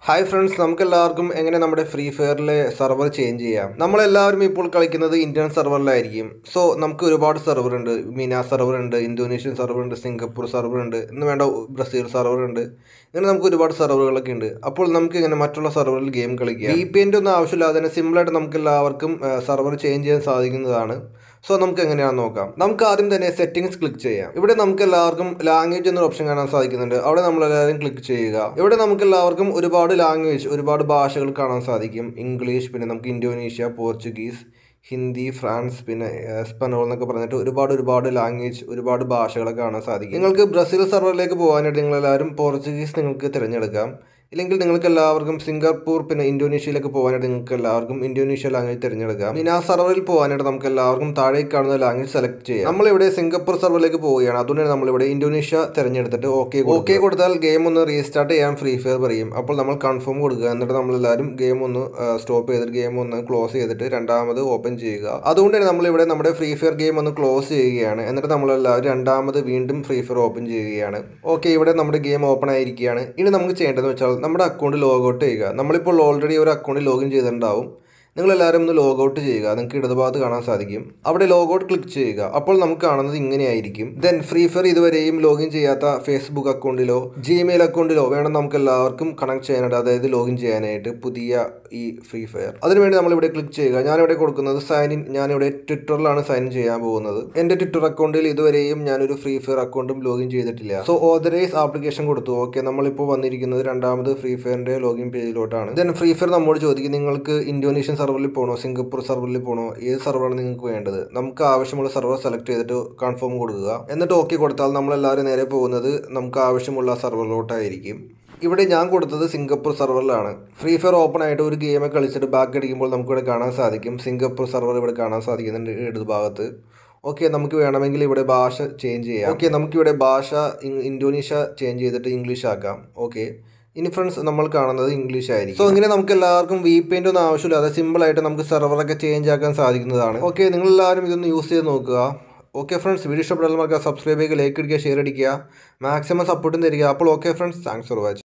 hi friends നമുക്ക് എല്ലാവർക്കും എങ്ങനെ നമ്മുടെ ഫ്രീ ഫയറിലെ സെർവർ ചേഞ്ച് ചെയ്യാം നമ്മളെല്ലാവരും ഇപ്പോൾ കളിക്കുന്നത് ഇന്ത്യൻ സെർവറിലായിരിക്കും സോ നമുക്ക് ഒരുപാട് സെർവർ ഉണ്ട് മീന സെർവർ ഉണ്ട് ഇന്തോനേഷ്യൻ സെർവർ ഉണ്ട് സിംഗപ്പൂർ സെർവർ ഉണ്ട് എന്ന് വേണ്ട ബ്രസീൽ സെർവർ ഉണ്ട് ഇങ്ങനെ നമുക്ക് ഒരുപാട് സെർവറുകളൊക്കെ ഉണ്ട് അപ്പോൾ നമുക്ക് ഇങ്ങനെ മറ്റുള്ള സെർവറിൽ ഗെയിം കളിക്കാം വി പി എൻ്റെ ഒന്നും ആവശ്യമില്ലാതെ തന്നെ സിമ്പിളായിട്ട് നമുക്ക് എല്ലാവർക്കും സെർവർ ചേഞ്ച് ചെയ്യാൻ സാധിക്കുന്നതാണ് സോ നമുക്ക് എങ്ങനെയാണെന്ന് നോക്കാം നമുക്ക് ആദ്യം തന്നെ സെറ്റിംഗ്സ് ക്ലിക്ക് ചെയ്യാം ഇവിടെ നമുക്ക് എല്ലാവർക്കും ലാംഗ്വേജ് എന്നൊരു ഓപ്ഷൻ കാണാൻ സാധിക്കുന്നുണ്ട് അവിടെ നമ്മൾ എല്ലാവരും ക്ലിക്ക് ചെയ്യുക ഇവിടെ നമുക്ക് എല്ലാവർക്കും ഒരുപാട് ലാംഗ്വേജ് ഒരുപാട് ഭാഷകൾ കാണാൻ സാധിക്കും ഇംഗ്ലീഷ് പിന്നെ നമുക്ക് ഇന്തോനേഷ്യ പോർച്ചുഗീസ് ഹിന്ദി ഫ്രാൻസ് പിന്നെ എസ്പനോൾ എന്നൊക്കെ പറഞ്ഞിട്ട് ഒരുപാട് ഒരുപാട് ലാംഗ്വേജ് ഒരുപാട് ഭാഷകളൊക്കെ കാണാൻ സാധിക്കും നിങ്ങൾക്ക് ബ്രസീൽ സെർവറിലേക്ക് പോകാനായിട്ട് നിങ്ങളെല്ലാവരും പോർച്ചുഗീസ് നിങ്ങൾക്ക് തിരഞ്ഞെടുക്കാം ഇല്ലെങ്കിൽ നിങ്ങൾക്ക് എല്ലാവർക്കും സിംഗപ്പൂർ പിന്നെ ഇന്തോനേഷ്യയിലേക്ക് പോകാനായിട്ട് നിങ്ങൾക്ക് എല്ലാവർക്കും ഇന്തോനേഷ്യ ലാംഗ്വേജ് തിരഞ്ഞെടുക്കാം ഇനി ആ സെർവറിൽ പോകാനായിട്ട് നമുക്ക് എല്ലാവർക്കും താഴേക്ക് കാണുന്ന ലാംഗ്വേജ് സെലക്ട് ചെയ്യാം നമ്മളിവിടെ സിംഗപ്പൂർ സെർവറിലേക്ക് പോവുകയാണ് അതുകൊണ്ടാണ് നമ്മളിവിടെ ഇന്തോനേഷ്യ തിരഞ്ഞെടുത്തിട്ട് ഓക്കെ ഓക്കെ കൊടുത്താൽ ഗെയിം ഒന്ന് റീസ്റ്റാർട്ട് ചെയ്യാൻ ഫ്രീ ഫയർ പറയും അപ്പോൾ നമ്മൾ കൺഫേം കൊടുക്കുക എന്നിട്ട് നമ്മളെല്ലാവരും ഗെയിം ഒന്ന് സ്റ്റോപ്പ് ചെയ്തിട്ട് ഗെയിം ഒന്ന് ക്ലോസ് ചെയ്തിട്ട് രണ്ടാമത് ഓപ്പൺ ചെയ്യുക അതുകൊണ്ട് തന്നെ നമ്മളിവിടെ നമ്മുടെ ഫ്രീ ഫയർ ഗെയിം ഒന്ന് ക്ലോസ് ചെയ്യുകയാണ് എന്നിട്ട് നമ്മളെല്ലാവരും രണ്ടാമത് വീണ്ടും ഫ്രീ ഫയർ ഓപ്പൺ ചെയ്യുകയാണ് ഓക്കെ ഇവിടെ നമ്മുടെ ഗെയിം ഓപ്പൺ ആയിരിക്കുകയാണ് ഇനി നമുക്ക് ചെയ്യേണ്ടതെന്ന് വെച്ചാൽ നമ്മുടെ അക്കൗണ്ട് ലോഗ് ഔട്ട് ചെയ്യുക നമ്മളിപ്പോൾ ഓൾറെഡി ഒരു അക്കൗണ്ടിൽ ലോഗിൻ ചെയ്തിട്ടുണ്ടാവും നിങ്ങളെല്ലാവരും ഒന്ന് ലോഗ് ഔട്ട് ചെയ്യുക നിങ്ങൾക്ക് ഇടതുഭാഗത്ത് കാണാൻ സാധിക്കും അവിടെ ലോഗ് ഔട്ട് ക്ലിക്ക് ചെയ്യുക അപ്പോൾ നമുക്ക് കാണുന്നത് ഇങ്ങനെയായിരിക്കും ദെൻ ഫ്രീ ഫയർ ഇതുവരെയും ലോഗിൻ ചെയ്യാത്ത ഫേസ്ബുക്ക് അക്കൗണ്ടിലോ ജിമെയിൽ അക്കൗണ്ടിലോ വേണം നമുക്ക് എല്ലാവർക്കും കണക്ട് ചെയ്യാനായിട്ട് അതായത് ലോഗിൻ ചെയ്യാനായിട്ട് പുതിയ ഈ ഫ്രീ ഫയർ അതിനുവേണ്ടി നമ്മളിവിടെ ക്ലിക്ക് ചെയ്യുക ഞാനിവിടെ കൊടുക്കുന്നത് സൈൻ ഇൻ ഞാനിവിടെ ട്വിറ്ററിലാണ് സൈൻ ഇൻ ചെയ്യാൻ പോകുന്നത് എൻ്റെ ട്വിറ്റർ അക്കൗണ്ടിൽ ഇതുവരെയും ഞാനൊരു ഫ്രീ ഫയർ അക്കൗണ്ടും ലോഗിൻ ചെയ്തിട്ടില്ല സോ ഓതറൈസ് ആപ്ലിക്കേഷൻ കൊടുത്തു ഓക്കെ നമ്മളിപ്പോൾ വന്നിരിക്കുന്നത് രണ്ടാമത് ഫ്രീ ഫയറിൻ്റെ ലോഗിൻ പേജിലോട്ടാണ് ദെൻ ഫ്രീ ഫയർ നമ്മോട് ചോദിക്കും നിങ്ങൾക്ക് ഇന്തോനേഷ്യൻ സെർവറിൽ പോകണോ സിംഗപ്പൂർ സെർവറിൽ പോകണോ ഏത് സെർവറാണ് നിങ്ങൾക്ക് വേണ്ടത് നമുക്ക് ആവശ്യമുള്ള സെർവർ സെലക്ട് ചെയ്തിട്ട് കൺഫേം കൊടുക്കുക എന്നിട്ട് ഓക്കെ കൊടുത്താൽ നമ്മളെല്ലാവരും നേരെ പോകുന്നത് നമുക്ക് ആവശ്യമുള്ള സെർവറിലോട്ടായിരിക്കും ഇവിടെ ഞാൻ കൊടുത്തത് സിംഗപ്പൂർ സെർവറിലാണ് ഫ്രീ ഫയർ ഓപ്പൺ ആയിട്ട് ഒരു ഗെയിം കളിച്ചിട്ട് ബാക്ക് അടിക്കുമ്പോൾ നമുക്കിവിടെ കാണാൻ സാധിക്കും സിംഗപ്പൂർ സെർവർ ഇവിടെ കാണാൻ സാധിക്കുന്നുണ്ട് ഇടത് ഭാഗത്ത് ഓക്കെ നമുക്ക് വേണമെങ്കിൽ ഇവിടെ ഭാഷ ചേഞ്ച് ചെയ്യാം ഓക്കെ നമുക്കിവിടെ ഭാഷ ഇന്തോനേഷ്യ ചേഞ്ച് ചെയ്തിട്ട് ഇംഗ്ലീഷ് ആക്കാം ഓക്കെ ഇനി ഫ്രണ്ട്സ് നമ്മൾ കാണുന്നത് ഇംഗ്ലീഷ് ആയിരിക്കും സോ ഇങ്ങനെ നമുക്ക് എല്ലാവർക്കും വി പി ഒന്നും ആവശ്യമില്ലാതെ സിമ്പിളായിട്ട് നമുക്ക് സെർവറൊക്കെ ചേഞ്ച് ആക്കാൻ സാധിക്കുന്നതാണ് ഓക്കെ നിങ്ങളെല്ലാവരും ഇതൊന്ന് യൂസ് ചെയ്ത് നോക്കുക ഓക്കെ ഫ്രണ്ട്സ് വീഡിയോ ഇഷ്ടപ്പെട്ടാൽ നമുക്ക് സബ്സ്ക്രൈബ് ചെയ്യുക ലൈക്ക് അടിക്കുക ഷെയർ അടിക്കുക മാക്സിമം സപ്പോർട്ടും തരിക അപ്പോൾ okay friends thanks for watching